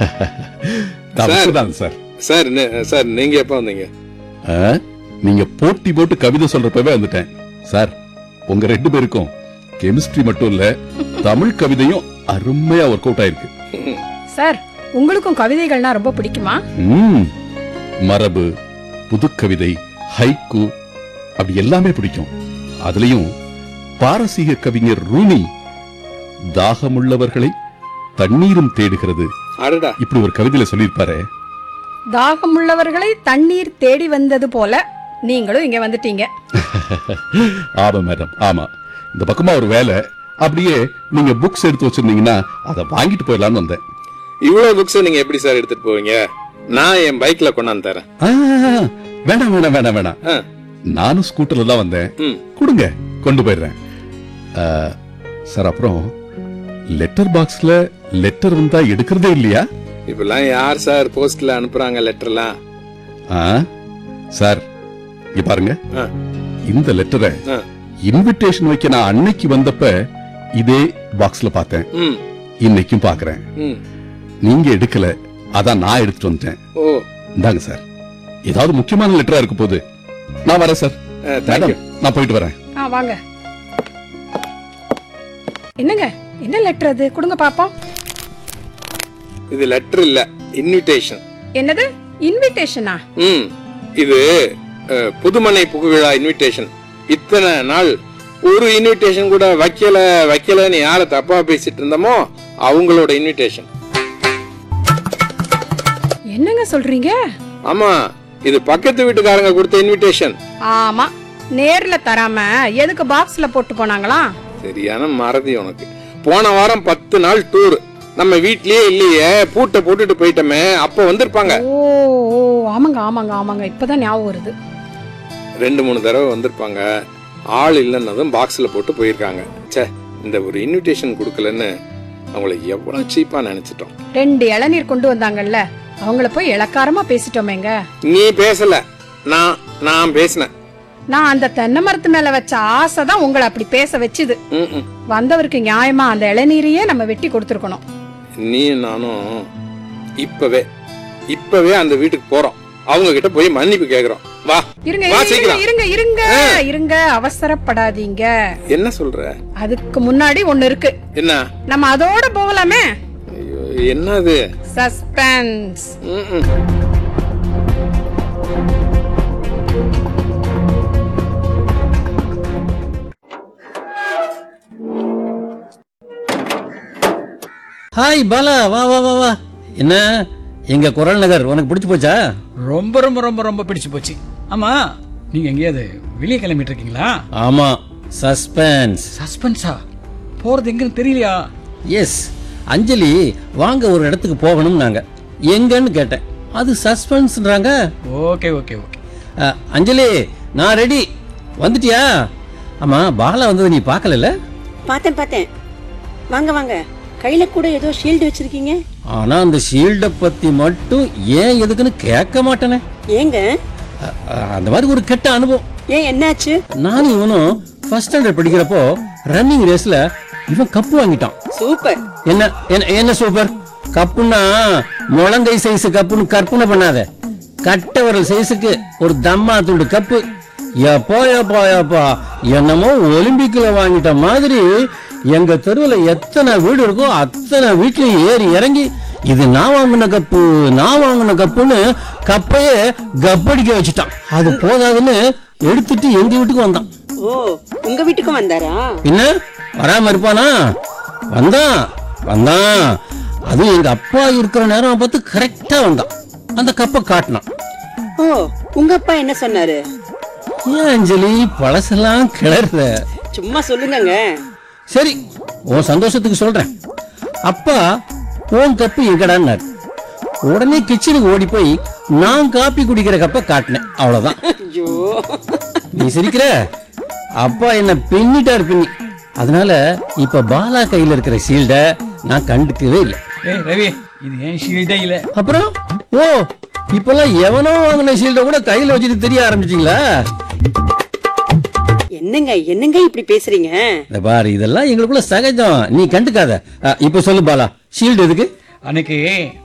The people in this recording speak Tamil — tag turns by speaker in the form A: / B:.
A: தப்புதான் சார்
B: சார் நே- சார் நீங்க எப்ப வந்தீங்க
A: ஆ, நீங்க போட்டி போட்டு கவிதை சொல்றப்பவே வந்துட்டேன் சார் உங்க ரெண்டு பேருக்கும் கெமிஸ்ட்ரி மட்டும் இல்ல தமிழ் கவிதையும் அருமையா ஒர்க் அவுட் ஆயிருக்கு
C: சார் உங்களுக்கும் கவிதைகள்னா ரொம்ப பிடிக்குமா
A: ம், மரபு புதுக்கவிதை ஹைக்கு அப்படி எல்லாமே பிடிக்கும் அதுலயும் பாரசீக கவிஞர் ரூமி தாகமுள்ளவர்களை தண்ணீரும் தேடுகிறது
B: அடடா
A: இப்படி ஒரு கவிதையில சொல்லியிருப்பாரு
C: தாகமுள்ளவர்களை தண்ணீர் தேடி வந்தது போல நீங்களும் இங்க வந்துட்டீங்க
A: ஆமா மேடம் ஆமா இந்த பக்கமா ஒரு வேலை அப்படியே நீங்க புக்ஸ் எடுத்து வச்சிருந்தீங்கன்னா அதை வாங்கிட்டு போயிடலாம்னு வந்தேன்
B: இவ்வளவு புக்ஸ் நீங்க எப்படி சார் எடுத்துட்டு போவீங்க நான் என் பைக்ல கொண்டாந்து தரேன்
A: ஆ, வேணாம் வேணாம் வேணாம் வேணாம்
B: ஆ,
A: நானும் ஸ்கூட்டர்ல தான் வந்தேன்
B: ம்.
A: கொடுங்க கொண்டு போயிடுறேன் ஆ, சார் அப்புறம் லெட்டர் பாக்ஸ்ல லெட்டர் வந்தா எடுக்கிறதே இல்லையா
B: இப்பெல்லாம் யார் சார் போஸ்ட்ல அனுப்புறாங்க லெட்டர்லாம்
A: ஆ, சார் இங்க பாருங்க
B: ஆ.
A: இந்த லெட்டரை
B: ஆ.
A: இன்விடேஷன் வைக்க நான் அன்னைக்கு வந்தப்ப இதே பாக்ஸ்ல பார்த்தேன்
B: ம்
A: இன்னைக்கும் பாக்குறேன்
B: ம்
A: நீங்க எடுக்கல அதான் நான் எடுத்துட்டு வந்துட்டேன்
B: ஓ
A: இந்தாங்க சார் ஏதாவது முக்கியமான லெட்டரா இருக்க போகுது நான் வரேன் சார்
B: தேங்க்யூ
A: மேடம் நான் போயிட்டு வரேன்
C: ஆ வாங்க என்னங்க என்ன லெட்டர் அது கொடுங்க பாப்போம்
B: இது லெட்டர் இல்ல இன்விடேஷன்
C: என்னது இன்விடேஷனா
B: ம் இது அஹ், புதுமனை புகுவிழா இன்விடேஷன் இத்தனை நாள் ஒரு இன்விடேஷன் கூட வைக்கல வைக்கலன்னு யார தப்பா பேசிட்டு இருந்தோமோ அவங்களோட இன்விடேஷன்
C: என்னங்க சொல்றீங்க
B: ஆமா இது பக்கத்து வீட்டுக்காரங்க கொடுத்த இன்விடேஷன்
C: ஆமா நேர்ல தராம எதுக்கு பாக்ஸ்ல போட்டு போனாங்களா
B: சரியான மறதி உனக்கு போன வாரம் பத்து நாள் டூர் நம்ம வீட்லயே இல்லையே பூட்டை போட்டுட்டு போயிட்டோமே அப்ப வந்திருப்பாங்க
C: ஓ ஓ ஆமாங்க ஆமாங்க ஆமாங்க இப்பதான் ஞாபகம் வருது
B: ரெண்டு மூணு தடவை வந்திருப்பாங்க ஆள் இல்லைன்னதும் பாக்ஸ்ல போட்டு போயிருக்காங்க ச்சே இந்த ஒரு இன்விடேஷன் கொடுக்கலன்னு அவங்கள எவ்வளவு சீப்பா நினைச்சிட்டோம்
C: ரெண்டு இளநீர் கொண்டு வந்தாங்கல்ல அவங்கள போய் இளக்காரமா பேசிட்டோமேங்க
B: நீ பேசல நான் நான் பேசினேன்
C: நான் அந்த தென்னை மரத்து மேல வச்ச ஆசை தான் உங்களை அப்படி பேச வச்சுது
B: ம், ம்.
C: வந்தவருக்கு நியாயமா அந்த இளநீரையே நம்ம வெட்டி கொடுத்துருக்கணும்
B: நீ நானும் இப்பவே இப்பவே அந்த வீட்டுக்கு போறோம் அவங்க கிட்ட போய் மன்னிப்பு கேக்குறோம் வா
C: இருங்க
B: வா,
C: இருங்க,
B: சீக்கிரம்.
C: இருங்க இருங்க
B: ஆ.
C: இருங்க அவசரப்படாதீங்க
B: என்ன சொல்ற
C: அதுக்கு முன்னாடி ஒண்ணு இருக்கு
B: என்ன
C: நம்ம அதோட போகலாமே
B: ஐயோ, என்னது
C: சஸ்பென்ஸ்
B: ம், ம்.
D: ஹாய் பாலா வா வா வா வா என்ன எங்க குரல் நகர் உனக்கு பிடிச்சு போச்சா
E: ரொம்ப ரொம்ப ரொம்ப ரொம்ப பிடிச்சு போச்சு ஆமா நீங்க எங்கேயாவது வெளியே கிளம்பிட்டு இருக்கீங்களா
D: ஆமா சஸ்பென்ஸ்
E: சஸ்பென்ஸா போறது எங்கன்னு தெரியலையா
D: எஸ் அஞ்சலி வாங்க ஒரு இடத்துக்கு போகணும் நாங்க எங்கன்னு கேட்டேன் அது சஸ்பென்ஸ்ன்றாங்க
E: ஓகே ஓகே ஓகே
D: அஹ், அஞ்சலி நான் ரெடி வந்துட்டியா ஆமா பாலா வந்தது நீ பார்க்கல
F: பார்த்தேன் பார்த்தேன் வாங்க வாங்க கையில கூட ஏதோ ஷீல்டு வச்சிருக்கீங்க
D: ஆனா அந்த ஷீல்டை பத்தி மட்டும் ஏன் எதுக்குன்னு கேட்க மாட்டேனே
F: ஏங்க
D: அஹ், அஹ், அந்த மாதிரி ஒரு கெட்ட அனுபவம்
F: ஏன் என்னாச்சு
D: நானும் இவனும் ஃபர்ஸ்ட் ஸ்டாண்டர்ட் படிக்கிறப்போ ரன்னிங் ரேஸ்ல இவன் கப்பு வாங்கிட்டான்
F: சூப்பர்
D: என்ன என்ன என்ன சூப்பர் கப்புன்னா முழங்கை சைஸ் கப்புன்னு கற்பனை பண்ணாத கட்ட விரல் சைஸுக்கு ஒரு தம்மா துண்டு கப்பு எப்போ எப்போ எப்போ என்னமோ ஒலிம்பிக்ல வாங்கிட்ட மாதிரி எங்க தெருவுல எத்தனை வீடு இருக்கோ அத்தனை வீட்லயும் ஏறி இறங்கி இது நான் வாங்கின கப்பு நான் வாங்கின கப்புன்னு கப்பையே கப்படிக்க வச்சுட்டான் அது போதாதுன்னு எடுத்துட்டு எங்க வீட்டுக்கு வந்தான்
F: ஓ உங்க வீட்டுக்கும் வந்தாரா
D: என்ன வராம இருப்பானா வந்தான் வந்தான் அதுவும் எங்க அப்பா இருக்கிற நேரம் பார்த்து கரெக்டா வந்தான் அந்த கப்பை காட்டினான்
F: ஓ உங்க அப்பா என்ன சொன்னாரு
D: ஏன் அஞ்சலி பழசெல்லாம் கிளறுற
F: சும்மா சொல்லுங்கங்க
D: சரி உன் சந்தோஷத்துக்கு சொல்றேன் அப்பா உன் கப்பு எங்கடான்னாரு உடனே கிச்சனுக்கு ஓடி போய் நான் காப்பி குடிக்கிற கப்பை காட்டினேன் அவ்வளவுதான்
F: ஐயோ
D: நீ சிரிக்கிற அப்பா என்ன பின்னிட்டார் பின்னி அதனால இப்ப பாலா கையில இருக்கிற ஷீல்ட நான் கண்டுக்கவே இல்லை
E: ஏய் ரவி இது ஏன் ஷீல்டே இல்ல
D: அப்புறம் ஓ இப்பெல்லாம் எவனோ வாங்கின ஷீல்ட கூட கையில வச்சுட்டு தெரிய ஆரம்பிச்சிட்டீங்களா
F: என்னங்க என்னங்க இப்படி பேசுறீங்க
D: இந்த பாரு இதெல்லாம் எங்களுக்குள்ள சகஜம் நீ கண்டுக்காத அ, இப்ப சொல்லு பாலா ஷீல்டு எதுக்கு
E: அன்னைக்கு